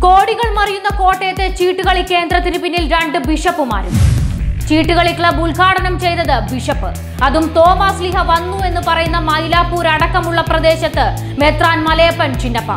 കോടികൾ മറിയുന്ന കോട്ടയത്തെ ചീട്ടുകളി കേന്ദ്രത്തിന് പിന്നിൽ രണ്ട് ബിഷപ്പുമാരും ചീട്ടുകളി ക്ലബ് ഉദ്ഘാടനം ചെയ്തത് ബിഷപ്പ് അതും തോമസ് ലിഹ വന്നു എന്ന് പറയുന്ന മൈലാപ്പൂർ അടക്കമുള്ള പ്രദേശത്ത് മെത്രാൻ മലയപ്പൻ ചിന്നപ്പ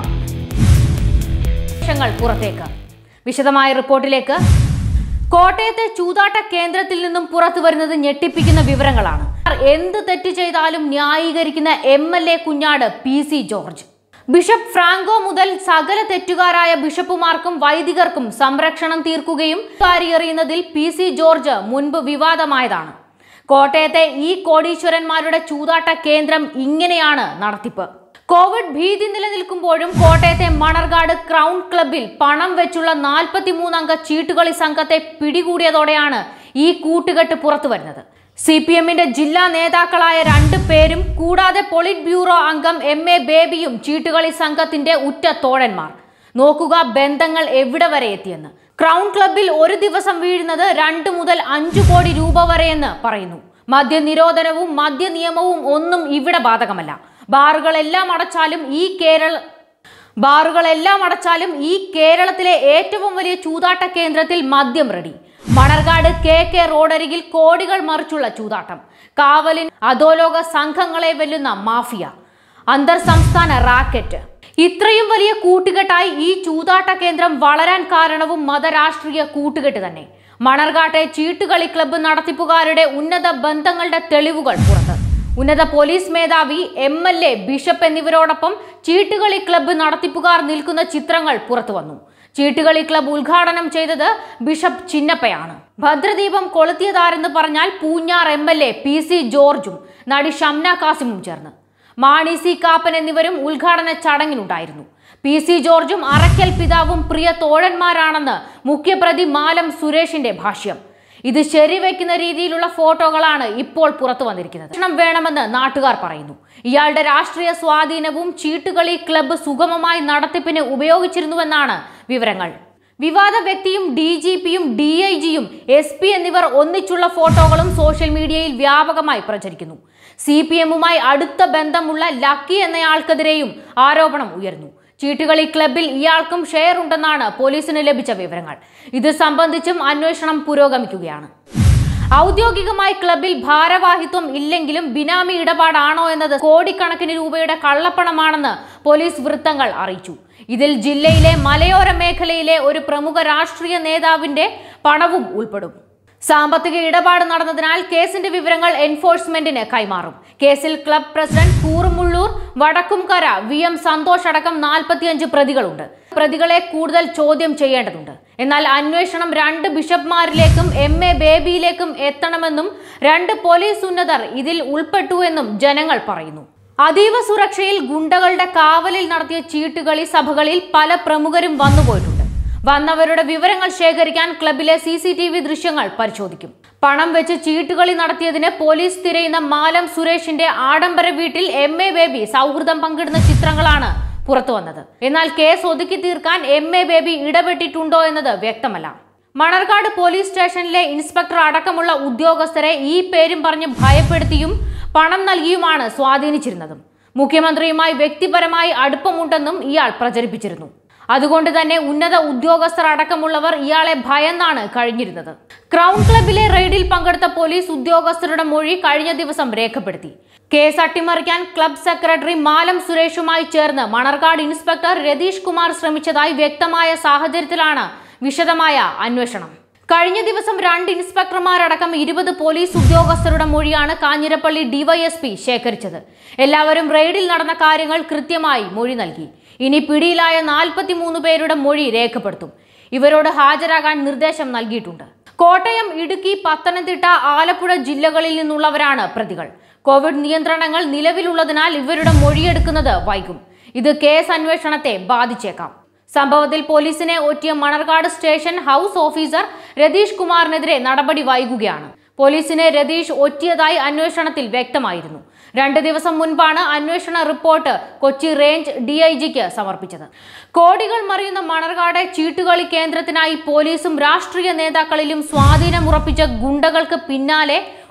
വിശേഷങ്ങൾ പുറത്തേക്ക് വിശദമായ റിപ്പോർട്ടിലേക്ക് കോട്ടയത്തെ ചൂതാട്ട കേന്ദ്രത്തിൽ നിന്നും പുറത്തു വരുന്നത് ഞെട്ടിപ്പിക്കുന്ന വിവരങ്ങളാണ് എന്ത് തെറ്റ് ചെയ്താലും ന്യായീകരിക്കുന്ന എം എൽ എ കുഞ്ഞാട് P C George bishop Franco മുതൽ സകല തെറ്റുകാരായ ബിഷപ്പുമാർക്കും വൈദികർക്കും സംരക്ഷണം തീർക്കുകയും എറിയുന്നതിൽ പി സി ജോർജ് മുൻപ് വിവാദമായതാണ് കോട്ടയത്തെ ഈ കോടീശ്വരന്മാരുടെ ചൂതാട്ട കേന്ദ്രം ഇങ്ങനെയാണ് നടത്തിപ്പ് കോവിഡ് ഭീതി നിലനിൽക്കുമ്പോഴും കോട്ടയത്തെ മണർകാട് ക്രൗൺ ക്ലബിൽ പണം വെച്ചുള്ള 43 അംഗ ചീട്ടുകളി സംഘത്തെ പിടികൂടിയതോടെയാണ് ഈ കൂട്ടുകെട്ട് പുറത്തു വരുന്നത് സി പി എമ്മിന്റെ ജില്ലാ നേതാക്കളായ രണ്ട് പേരും കൂടാതെ പൊളിറ്റ് ബ്യൂറോ അംഗം എം എ ബേബിയും ചീട്ടുകളി സംഘത്തിന്റെ ഉറ്റ തോഴന്മാർ നോക്കുക ബന്ധങ്ങൾ എവിടെ വരെ എത്തിയെന്ന് ക്രൗൺ ക്ലബിൽ ഒരു ദിവസം വീഴുന്നത് രണ്ട് മുതൽ അഞ്ചു കോടി രൂപ വരെയെന്ന് പറയുന്നു മദ്യനിരോധനവും മദ്യനിയമവും ഒന്നും ഇവിടെ ബാധകമല്ല ബാറുകളെല്ലാം അടച്ചാലും ഈ കേരള ബാറുകളെല്ലാം അടച്ചാലും ഈ കേരളത്തിലെ ഏറ്റവും വലിയ ചൂതാട്ട കേന്ദ്രത്തിൽ മദ്യം റെഡി മണർകാട് കെ കെ റോഡരികിൽ കോടികൾ മറിച്ചുള്ള ചൂതാട്ടം കാവലിൻ അധോലോക സംഘങ്ങളെ വെല്ലുന്ന മാഫിയ അന്തർ സംസ്ഥാന റാക്കറ്റ് ഇത്രയും വലിയ കൂട്ടുകെട്ടായി ഈ ചൂതാട്ട കേന്ദ്രം വളരാൻ കാരണവും മതരാഷ്ട്രീയ കൂട്ടുകെട്ട് തന്നെ മണർകാട്ടെ ചീട്ടുകളി ക്ലബ്ബ് നടത്തിപ്പുകാരുടെ ഉന്നത ബന്ധങ്ങളുടെ തെളിവുകൾ പുറത്ത് ഉന്നത പോലീസ് മേധാവി എം എൽ എ ബിഷപ്പ് എന്നിവരോടൊപ്പം ചീട്ടുകളി ക്ലബ്ബ് നടത്തിപ്പുകാർ നിൽക്കുന്ന ചിത്രങ്ങൾ പുറത്തു വന്നു ചീട്ടുകളി ക്ലബ്ബ് ഉദ്ഘാടനം ചെയ്തത് ബിഷപ്പ് ചിന്നപ്പയാണ് ഭദ്രദീപം കൊളുത്തിയതാരെന്ന് പറഞ്ഞാൽ Poonjar M L A P C ജോർജും നടി ഷംന കാസിമും ചേർന്ന് മാണി സി കാപ്പൻ എന്നിവരും ഉദ്ഘാടന ചടങ്ങിനുണ്ടായിരുന്നു പി സി ജോർജും അറക്കൽ പിതാവും പ്രിയ തോഴന്മാരാണെന്ന് മുഖ്യപ്രതി മാലം സുരേഷിന്റെ ഭാഷ്യം ഇത് ശരിവെക്കുന്ന രീതിയിലുള്ള ഫോട്ടോകളാണ് ഇപ്പോൾ പുറത്തു വന്നിരിക്കുന്നത് ഭക്ഷണം വേണമെന്ന് നാട്ടുകാർ പറയുന്നു ഇയാളുടെ രാഷ്ട്രീയ സ്വാധീനവും ചീട്ടുകളി ക്ലബ്ബ് സുഗമമായി നടത്തിപ്പിന് ഉപയോഗിച്ചിരുന്നുവെന്നാണ് വിവരങ്ങൾ വിവാദ വ്യക്തിയും ഡി ജി പിയും ഡി ഐ ജിയും എസ് പി എന്നിവർ ഒന്നിച്ചുള്ള ഫോട്ടോകളും സോഷ്യൽ മീഡിയയിൽ വ്യാപകമായി പ്രചരിക്കുന്നു സി പി എമ്മുമായി അടുത്ത ബന്ധമുള്ള ലക്കി എന്നയാൾക്കെതിരെയും ആരോപണം ഉയർന്നു ചീട്ടുകളി ക്ലബിൽ ഇയാൾക്കും ഷെയർ ഉണ്ടെന്നാണ് പോലീസിന് ലഭിച്ച വിവരങ്ങൾ ഇത് സംബന്ധിച്ചും അന്വേഷണം പുരോഗമിക്കുകയാണ് ഔദ്യോഗികമായി ക്ലബിൽ ഭാരവാഹിത്വം ഇല്ലെങ്കിലും ബിനാമി ഇടപാടാണോ എന്നത് കോടിക്കണക്കിന് രൂപയുടെ കള്ളപ്പണമാണെന്ന് പോലീസ് വൃത്തങ്ങൾ അറിയിച്ചു ഇതിൽ ജില്ലയിലെ മലയോര മേഖലയിലെ ഒരു പ്രമുഖ രാഷ്ട്രീയ നേതാവിന്റെ പണവും ഉൾപ്പെടും സാമ്പത്തിക ഇടപാട് നടന്നതിനാൽ കേസിന്റെ വിവരങ്ങൾ എൻഫോഴ്സ്മെന്റിന് കൈമാറും കേസിൽ ക്ലബ് പ്രസിഡന്റ് കൂറുമുള്ളൂർ വടക്കുംകര വി എം സന്തോഷ് അടക്കം നാൽപ്പത്തിയഞ്ച് പ്രതികളുണ്ട് പ്രതികളെ കൂടുതൽ ചോദ്യം ചെയ്യേണ്ടതുണ്ട് എന്നാൽ അന്വേഷണം രണ്ട് ബിഷപ്പ്മാരിലേക്കും എം എ ബേബിയിലേക്കും എത്തണമെന്നും രണ്ട് പോലീസ് ഉന്നതർ ഇതിൽ ഉൾപ്പെട്ടു എന്നും ജനങ്ങൾ പറയുന്നു അതീവ സുരക്ഷയിൽ ഗുണ്ടകളുടെ കാവലിൽ നടത്തിയ ചീട്ടുകളി സഭകളിൽ പല പ്രമുഖരും വന്നുപോയിട്ടുണ്ട് വന്നവരുടെ വിവരങ്ങൾ ശേഖരിക്കാൻ ക്ലബിലെ സി സി ടി വി ദൃശ്യങ്ങൾ പരിശോധിക്കും പണം വെച്ച് ചീട്ടുകളി നടത്തിയതിന് പോലീസ് തിരയുന്ന മാലം സുരേഷിന്റെ ആഡംബര വീട്ടിൽ എം എ ബേബി സൗഹൃദം പങ്കിടുന്ന ചിത്രങ്ങളാണ് പുറത്തു വന്നത് എന്നാൽ കേസ് ഒതുക്കി തീർക്കാൻ എം എ ബേബി ഇടപെട്ടിട്ടുണ്ടോ എന്നത് വ്യക്തമല്ല മണർകാട് പോലീസ് സ്റ്റേഷനിലെ ഇൻസ്പെക്ടർ അടക്കമുള്ള ഉദ്യോഗസ്ഥരെ ഈ പേരും പറഞ്ഞ് ഭയപ്പെടുത്തിയും പണം നൽകിയുമാണ് സ്വാധീനിച്ചിരുന്നതും മുഖ്യമന്ത്രിയുമായി വ്യക്തിപരമായി അടുപ്പമുണ്ടെന്നും ഇയാൾ പ്രചരിപ്പിച്ചിരുന്നു അതുകൊണ്ട് തന്നെ ഉന്നത ഉദ്യോഗസ്ഥർ അടക്കമുള്ളവർ ഇയാളെ ഭയന്നാണ് കഴിഞ്ഞിരുന്നത് ക്രൗൺ ക്ലബിലെ റെയ്ഡിൽ പങ്കെടുത്ത പോലീസ് ഉദ്യോഗസ്ഥരുടെ മൊഴി കഴിഞ്ഞ ദിവസം രേഖപ്പെടുത്തി കേസ് അട്ടിമറിക്കാൻ ക്ലബ് സെക്രട്ടറി മാലം സുരേഷുമായി ചേർന്ന് മണർകാട് ഇൻസ്പെക്ടർ രതീഷ് കുമാർ ശ്രമിച്ചതായി വ്യക്തമായ സാഹചര്യത്തിലാണ് വിശദമായ അന്വേഷണം കഴിഞ്ഞ ദിവസം രണ്ട് ഇൻസ്പെക്ടർമാരടക്കം ഇരുപത് പോലീസ് ഉദ്യോഗസ്ഥരുടെ മൊഴിയാണ് കാഞ്ഞിരപ്പള്ളി ഡിവൈഎസ്പി ശേഖരിച്ചത് എല്ലാവരും റെയ്ഡിൽ നടന്ന കാര്യങ്ങൾ കൃത്യമായി മൊഴി നൽകി ഇനി പിടിയിലായ നാൽപ്പത്തിമൂന്ന് പേരുടെ മൊഴി രേഖപ്പെടുത്തും ഇവരോട് ഹാജരാകാൻ നിർദ്ദേശം നൽകിയിട്ടുണ്ട് കോട്ടയം ഇടുക്കി പത്തനംതിട്ട ആലപ്പുഴ ജില്ലകളിൽ നിന്നുള്ളവരാണ് പ്രതികൾ കോവിഡ് നിയന്ത്രണങ്ങൾ നിലവിലുള്ളതിനാൽ ഇവരുടെ മൊഴിയെടുക്കുന്നത് വൈകും ഇത് കേസ് അന്വേഷണത്തെ ബാധിച്ചേക്കാം സംഭവത്തിൽ പോലീസിനെ ഒറ്റിയ Manarcad station house officer Ratheesh കുമാറിനെതിരെ നടപടി വൈകുകയാണ് പോലീസിനെ രതീഷ് ഒറ്റിയതായി അന്വേഷണത്തിൽ വ്യക്തമായിരുന്നു രണ്ട് ദിവസം മുൻപാണ് അന്വേഷണ report Kochi range D I ജിക്ക് സമർപ്പിച്ചത് കോടികൾ മറിയുന്ന മണർകാട് ചീട്ടുകളി കേന്ദ്രത്തിനായി പോലീസും രാഷ്ട്രീയ നേതാക്കളിലും സ്വാധീനമുറപ്പിച്ച ഗുണ്ടകൾക്ക് പിന്നാലെ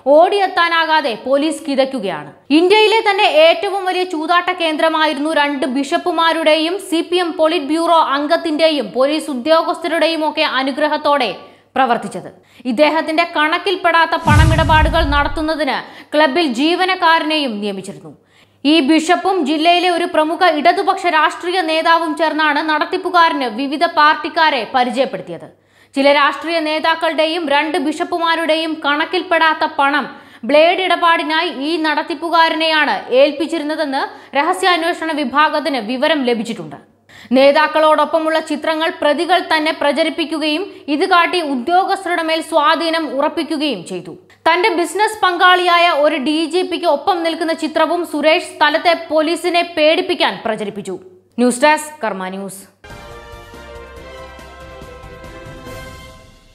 ഓടിയെത്താനാകാതെ പോലീസ് കിതയ്ക്കുകയാണ് ഇന്ത്യയിലെ തന്നെ ഏറ്റവും വലിയ ചൂതാട്ട കേന്ദ്രമായിരുന്നു രണ്ട് ബിഷപ്പുമാരുടെയും C P M politburo അംഗത്തിന്റെയും പോലീസ് ഉദ്യോഗസ്ഥരുടെയും ഒക്കെ അനുഗ്രഹത്തോടെ പ്രവർത്തിച്ചത് ഇദ്ദേഹത്തിന്റെ കണക്കിൽപ്പെടാത്ത പണമിടപാടുകൾ നടത്തുന്നതിന് ക്ലബിൽ ജീവനക്കാരനെയും നിയമിച്ചിരുന്നു ഈ ബിഷപ്പും ജില്ലയിലെ ഒരു പ്രമുഖ ഇടതുപക്ഷ രാഷ്ട്രീയ നേതാവും ചേർന്നാണ് നടത്തിപ്പുകാരന് വിവിധ പാർട്ടിക്കാരെ പരിചയപ്പെടുത്തിയത് ചില രാഷ്ട്രീയ നേതാക്കളുടെയും രണ്ട് ബിഷപ്പുമാരുടെയും കണക്കിൽപ്പെടാത്ത പണം ബ്ലേഡ് ഇടപാടിനായി ഈ നടത്തിപ്പുകാരനെയാണ് ഏൽപ്പിച്ചിരുന്നതെന്ന് രഹസ്യാന്വേഷണ വിഭാഗത്തിന് വിവരം ലഭിച്ചിട്ടുണ്ട് നേതാക്കളോടൊപ്പമുള്ള ചിത്രങ്ങൾ പ്രതികൾ തന്നെ പ്രചരിപ്പിക്കുകയും ഇത് കാട്ടി ഉദ്യോഗസ്ഥരുടെ മേൽ സ്വാധീനം ഉറപ്പിക്കുകയും ചെയ്തു തന്റെ ബിസിനസ് പങ്കാളിയായ ഒരു ഡി ജി പിക്ക് ഒപ്പം നിൽക്കുന്ന ചിത്രവും സുരേഷ് സ്ഥലത്തെ പോലീസിനെ പേടിപ്പിക്കാൻ പ്രചരിപ്പിച്ചു ന്യൂസ് ഡെസ്ക് കർമ്മ ന്യൂസ്